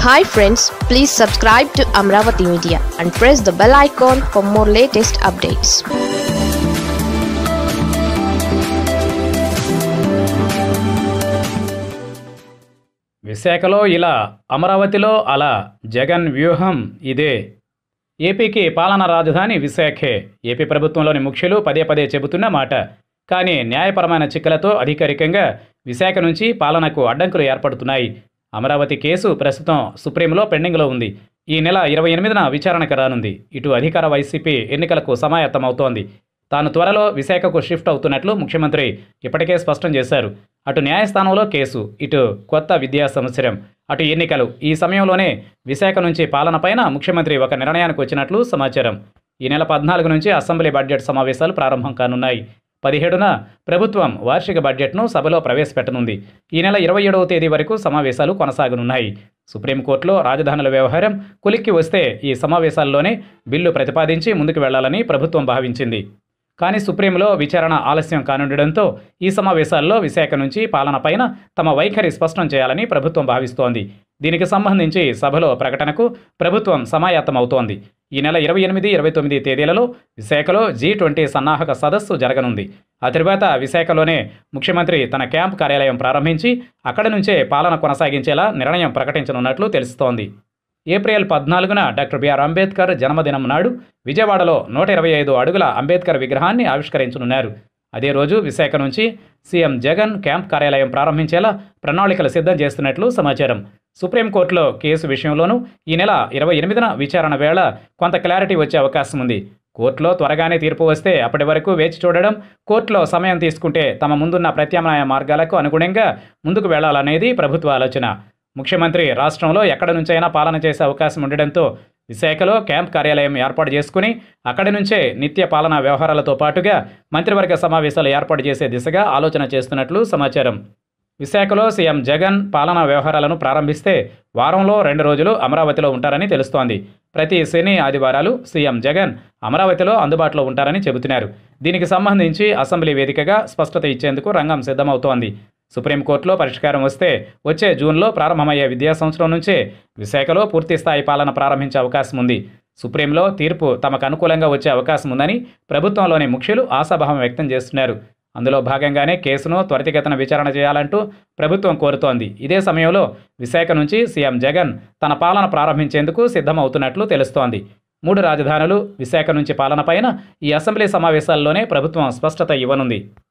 hi friends please subscribe to Amaravati media and press the bell icon for more latest updates విశాఖలో ఇలా అమరావతిలో అలా జగన్ వ్యూహం ఇదే ఏపీకి పాలనా రాజధాని విశాఖే ఏపీ ప్రభుత్వంలోని ముఖ్యులు పదే పదే చెబుతున్న మాట కానీ న్యాయపరమైన చిక్కులతో అధికారికంగా విశాఖ నుంచి పాలనకు అడ్డంకులు ఏర్పడుతున్నాయి అమరావతి కేసు ప్రస్తుతం సుప్రీంలో పెండింగ్లో ఉంది ఈ నెల ఇరవై ఎనిమిదిన విచారణకు రానుంది ఇటు అధికార వైసీపీ ఎన్నికలకు సమాయత్తమవుతోంది తాను త్వరలో విశాఖకు షిఫ్ట్ అవుతున్నట్లు ముఖ్యమంత్రి ఇప్పటికే స్పష్టం చేశారు అటు న్యాయస్థానంలో కేసు ఇటు కొత్త విద్యా సంవత్సరం అటు ఎన్నికలు ఈ సమయంలోనే విశాఖ నుంచి పాలనపైన ముఖ్యమంత్రి ఒక నిర్ణయానికి వచ్చినట్లు సమాచారం ఈ నెల పద్నాలుగు నుంచి అసెంబ్లీ బడ్జెట్ సమావేశాలు ప్రారంభం కానున్నాయి పదిహేడున ప్రభుత్వం వార్షిక బడ్జెట్ను సభలో ప్రవేశపెట్టనుంది ఈ నెల ఇరవై ఏడవ తేదీ వరకు సమావేశాలు కొనసాగనున్నాయి సుప్రీంకోర్టులో రాజధానుల వ్యవహారం కులిక్కి వస్తే ఈ సమావేశాల్లోనే బిల్లు ప్రతిపాదించి ముందుకు వెళ్లాలని ప్రభుత్వం భావించింది కానీ సుప్రీంలో విచారణ ఆలస్యం కానుండడంతో ఈ సమావేశాల్లో విశాఖ నుంచి పాలనపైన తమ వైఖరి స్పష్టం చేయాలని ప్రభుత్వం భావిస్తోంది దీనికి సంబంధించి సభలో ప్రకటనకు ప్రభుత్వం సమాయత్తమవుతోంది ఈ నెల ఇరవై ఎనిమిది ఇరవై తొమ్మిది తేదీలలో విశాఖలో జీ ట్వంటీ సన్నాహక సదస్సు జరగనుంది ఆ తరువాత విశాఖలోనే ముఖ్యమంత్రి తన క్యాంప్ కార్యాలయం ప్రారంభించి అక్కడి నుంచే పాలన కొనసాగించేలా నిర్ణయం ప్రకటించనున్నట్లు తెలుస్తోంది ఏప్రిల్ పద్నాలుగున డాక్టర్ బిఆర్ అంబేద్కర్ జన్మదినం నాడు విజయవాడలో నూట ఇరవై ఐదు అడుగుల అంబేద్కర్ విగ్రహాన్ని ఆవిష్కరించనున్నారు అదే రోజు విశాఖ నుంచి సీఎం జగన్ క్యాంప్ కార్యాలయం ప్రారంభించేలా ప్రణాళికలు సిద్ధం చేస్తున్నట్లు సమాచారం సుప్రీంకోర్టులో కేసు విషయంలోనూ ఈ నెల ఇరవై ఎనిమిదిన విచారణ వేళ కొంత క్లారిటీ వచ్చే అవకాశం ఉంది కోర్టులో త్వరగానే తీర్పు వస్తే అప్పటి వరకు వేచి చూడడం కోర్టులో సమయం తీసుకుంటే తమ ముందున్న ప్రత్యామ్నాయ మార్గాలకు అనుగుణంగా ముందుకు వెళ్లాలనేది ప్రభుత్వ ఆలోచన ముఖ్యమంత్రి రాష్ట్రంలో ఎక్కడి నుంచైనా పాలన చేసే అవకాశం ఉండడంతో విశాఖలో క్యాంప్ కార్యాలయం ఏర్పాటు చేసుకుని అక్కడి నుంచే నిత్య పాలనా వ్యవహారాలతో పాటుగా మంత్రివర్గ సమావేశాలు ఏర్పాటు చేసే దిశగా ఆలోచన చేస్తున్నట్లు సమాచారం విశాఖలో సీఎం జగన్ పాలనా వ్యవహారాలను ప్రారంభిస్తే వారంలో రెండు రోజులు అమరావతిలో ఉంటారని తెలుస్తోంది ప్రతి శని ఆదివారాలు సీఎం జగన్ అమరావతిలో అందుబాటులో ఉంటారని చెబుతున్నారు దీనికి సంబంధించి అసెంబ్లీ వేదికగా స్పష్టత ఇచ్చేందుకు రంగం సిద్ధమవుతోంది సుప్రీంకోర్టులో పరిష్కారం వస్తే వచ్చే జూన్లో ప్రారంభమయ్యే విద్యా సంవత్సరం నుంచే విశాఖలో పూర్తిస్థాయి పాలన ప్రారంభించే అవకాశం ఉంది సుప్రీంలో తీర్పు తమకు అనుకూలంగా వచ్చే అవకాశం ఉందని ప్రభుత్వంలోని ముఖ్యులు ఆశాభావం వ్యక్తం చేస్తున్నారు అందులో భాగంగానే కేసును త్వరితగతిన విచారణ చేయాలంటూ ప్రభుత్వం కోరుతోంది ఇదే సమయంలో విశాఖ నుంచి సీఎం జగన్ తన పాలన ప్రారంభించేందుకు సిద్ధమవుతున్నట్లు తెలుస్తోంది మూడు రాజధానులు విశాఖ నుంచి పాలనపైన ఈ అసెంబ్లీ సమావేశాల్లోనే ప్రభుత్వం స్పష్టత ఇవ్వనుంది